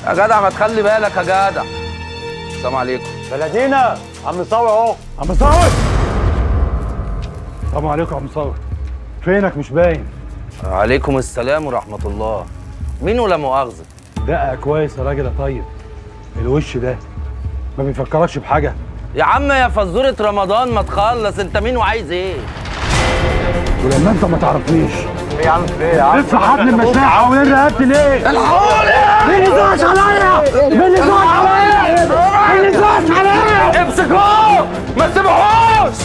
يا جدع ما تخلي بالك يا جدع السلام عليكم بلدينا عم صاوي اهو عم صاوي السلام عليكم عم صاوي فينك مش باين عليكم السلام ورحمه الله مين ولا مؤاخذه دقق كويس يا راجل يا طيب الوش ده ما بيفكركش بحاجه يا عم يا فزوره رمضان ما تخلص انت مين وعايز ايه ولما انت ما تعرفنيش ايه يا عم في ايه يا عم لسه حبل المشنقه حوالين رقبتي ليه؟ الحقوني مين اللي زعش عليا؟ مين اللي زعش عليا؟ مين اللي زعش عليا؟ امسكوه ما تسيبوهوش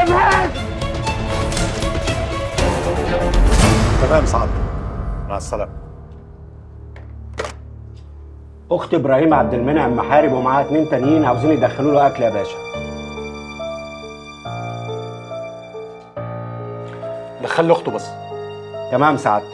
تمام سعد مع السلامه اخت ابراهيم عبد المنعم محارب ومعاها اتنين تانيين عاوزين يدخلوا له اكل يا باشا دخل لي اخته بس تمام سعادتك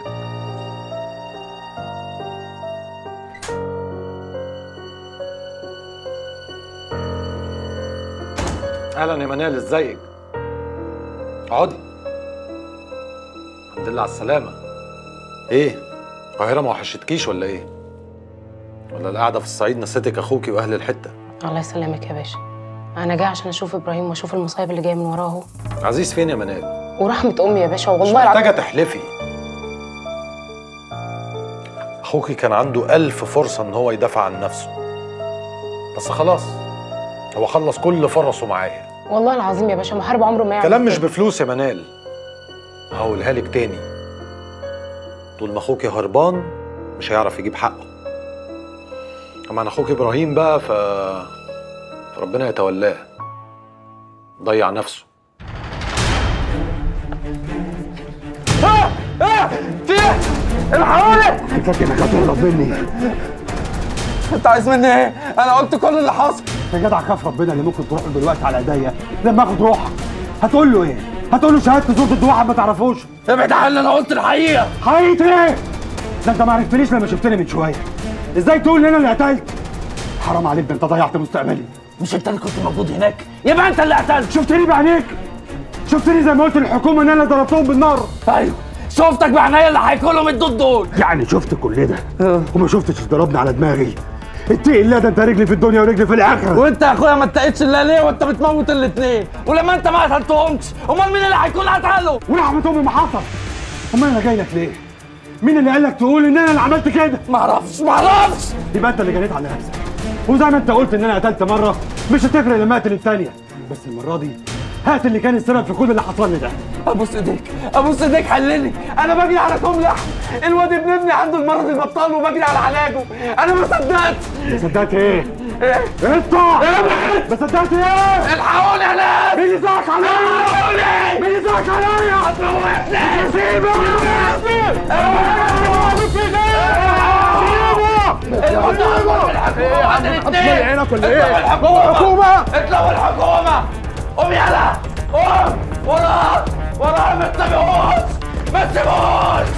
اهلا يا منال ازيك اقعدي الحمد لله على السلامه ايه القاهره ما وحشتكيش ولا ايه ولا القعده في الصعيد نسيتك اخوكي واهل الحته الله يسلمك يا باشا انا جاي عشان اشوف ابراهيم واشوف المصايب اللي جايه من وراه اهو عزيز فين يا منال ورحمه امي يا باشا مش والله العظيم محتاجه تحلفي اخوكي كان عنده ألف فرصه ان هو يدافع عن نفسه بس خلاص هو خلص كل فرصه معايا والله العظيم يا باشا محارب عمره ما يعمل كلام مش كده. بفلوس يا منال هقولها لك تاني طول ما اخوك هربان مش هيعرف يجيب حقه اما عن اخوك ابراهيم بقى ف فربنا يتولاه ضيع نفسه فاكر انك هتهرب مني انت عايز مني ايه انا قلت كل اللي حصل يا جدع خاف ربنا اللي ممكن تروح له دلوقتي على ايديا لما اخد روحك هتقول له ايه؟ هتقول له شهادة زور ضد واحد ما تعرفوش ابعد عني انا قلت الحقيقه حقيقة ايه؟ ده انت ما عرفتنيش لما شفتني من شوية ازاي تقول ان انا اللي قتلت؟ حرام عليك ده انت ضيعت مستقبلي مش انت اللي كنت موجود هناك يبقى انت اللي قتلت شفتني بعينيك شفتني زي ما قلت للحكومة ان انا ضربتهم بالنار ايوه شفتك بعينيا اللي هياكلهم الدود دول يعني شفت كل ده وما شفتش ضربني على دماغي اتقي الله ده انت رجلي في الدنيا ورجلي في الاخره وانت يا اخويا ما اتقيتش الا ليه وانت بتموت الاثنين ولما انت ما قتلتهمش امال مين اللي هيكون قتله ورحمة امي ما حصل امال انا جاي لك ليه؟ مين اللي قال لك تقول ان انا اللي عملت كده؟ ما اعرفش ما اعرفش يبقى انت اللي جريت على نفسك وزي ما انت قلت ان انا قتلت مره مش هتفرق لما اقتل الثانيه بس المره دي هات اللي كان السبب في كل اللي حصل لي ده ابوس ايديك ابوس ايديك حلني انا بجري على كوم لحم الواد ابن ابني عنده المرض البطال وبجري على علاجه انا ما صدقت صدقت ايه؟ ايه انت ما صدقت ايه؟ الحقوني يا ناس مين اللي زعق عليا؟ مين اللي زعق عليا؟ هتموتني سيبه الحكومة الحكومة عن الاثنين عينك ولا ايه؟ هو حكومة اطلعوا الحكومة قوم يلا قوم وراه وراه ما تسيبوش ما تسيبوش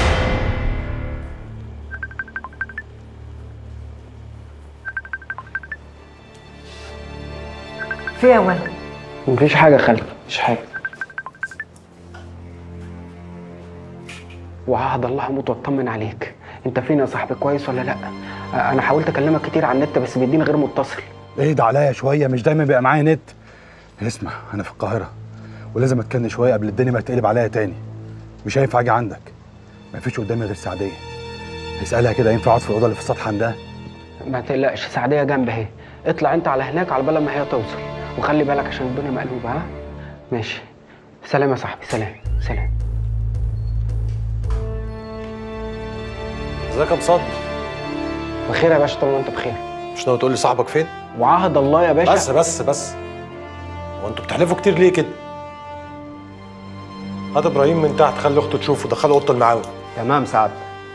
في يا ولد مفيش حاجه يا خالتي مفيش حاجه وعهد الله اموت واطمن عليك انت فين يا صاحبي كويس ولا لا انا حاولت اكلمك كتير على النت بس بيديني غير متصل ايه ده عليا شويه مش دايما بيبقى معايا نت اسمع انا في القاهره ولازم اتكن شويه قبل الدنيا ما تقلب عليا تاني مش هينفع اجي عندك مفيش قدامي غير سعديه اسالها كده ينفع اقعد في الاوضه اللي في السطح عندها ما تقلقش سعديه جنب اهي اطلع انت على هناك على بال ما هي توصل وخلي بالك عشان الدنيا مقلوبه ها ماشي سلام يا صاحبي سلام سلام ازيك يا مصدر بخير يا باشا طول ما انت بخير مش ناوي تقول لي صاحبك فين وعهد الله يا باشا بس بس بس هو انتوا بتحلفوا كتير ليه كده هات ابراهيم من تحت خلي اخته تشوفه دخله اوضه المعاون تمام سعد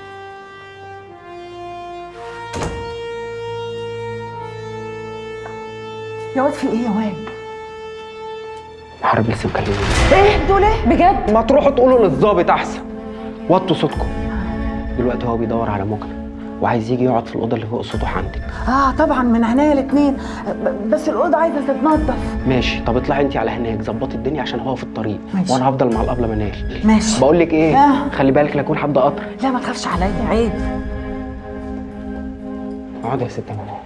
يا واد في ايه يا واد محارب لسه مكلمني ايه دول ايه بجد ما تروحوا تقولوا للظابط احسن وطوا صوتكم دلوقتي هو بيدور على مجنى وعايز يجي يقعد في الاوضه اللي فوق السطوح عندك اه طبعا من عينيا الاثنين بس الاوضه عايزه تتنضف ماشي طب اطلعي انت على هناك ظبطي الدنيا عشان هو في الطريق ماشي. وانا هفضل مع الابله منال ماشي بقول لك ايه آه. خلي بالك لا يكون حد قطر لا ما تخافش عليا عيب اقعدي يا ست منال